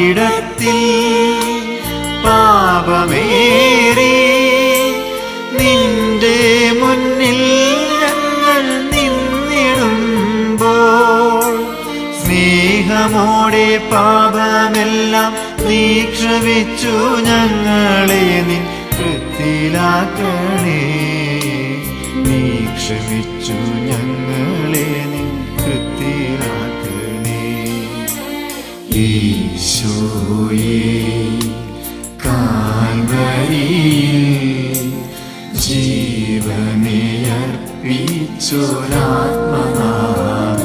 പാപിടത്തിൽ പാപമേറി നിന്റെ മുന്നിൽ ഞങ്ങൾ നിന്നിടുമ്പോൾ സ്നേഹമോടെ പാപമെല്ലാം നീ ക്ഷമിച്ചു ഞങ്ങളെ നിൻ കൃത്തിലാക്കണേ നീ ക്ഷമിച്ചു ഞങ്ങളെ നിൻ കൃത്തിലാക്കണേ ഈശോയേ കാൽവരിയിൽ ജീവനെ അർപ്പിച്ചൊരാത്മനാഥ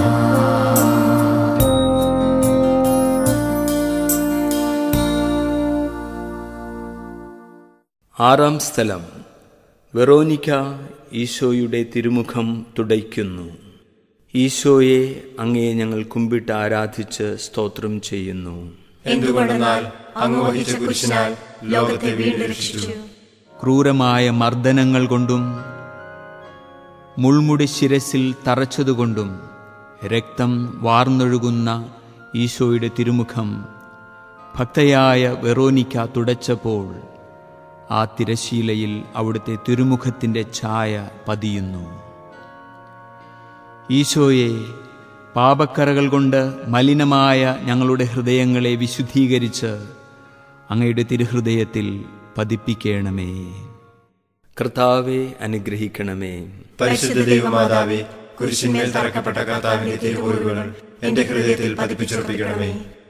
ആറാം സ്ഥലം വെറോനിക്ക ഈശോയുടെ തിരുമുഖം തുടയ്ക്കുന്നു ഈശോയെ അങ്ങയെ ഞങ്ങൾ കുമ്പിട്ട് ആരാധിച്ച് സ്തോത്രം ചെയ്യുന്നു എന്തുകൊണ്ടെന്നാൽ അങ്ങ് വഹിച്ച കുരിശിനാൽ ലോകത്തെ വീണ്ടും രക്ഷിച്ചു ക്രൂരമായ മർദ്ദനങ്ങൾ കൊണ്ടും മുൾമുടി ശിരസിൽ തറച്ചതുകൊണ്ടും രക്തം വാർന്നൊഴുകുന്ന ഈശോയുടെ തിരുമുഖം ഭക്തയായ വെറോനിക്ക തുടച്ചപ്പോൾ ആ തിരശീലയിൽ അവിടുത്തെ തിരുമുഖത്തിൻ്റെ ഛായ പതിയുന്നു ഈശോയെ പാപക്കറകൾ കൊണ്ട് മലിനമായ ഞങ്ങളുടെ ഹൃദയങ്ങളെ വിശുദ്ധീകരിച്ച് അങ്ങയുടെ തിരുഹൃദയത്തിൽ പതിപ്പിക്കണമേ കർത്താവെ അനുഗ്രഹിക്കണമേ പരിശുദ്ധ ദൈവമാതാവേ കുരിശിന്മേൽ തറക്കപ്പെട്ട കർത്താവിന്റെ തിരുമുറിവുകൾ എന്റെ ഹൃദയത്തിൽ പതിപ്പിച്ചുറപ്പിക്കണമേ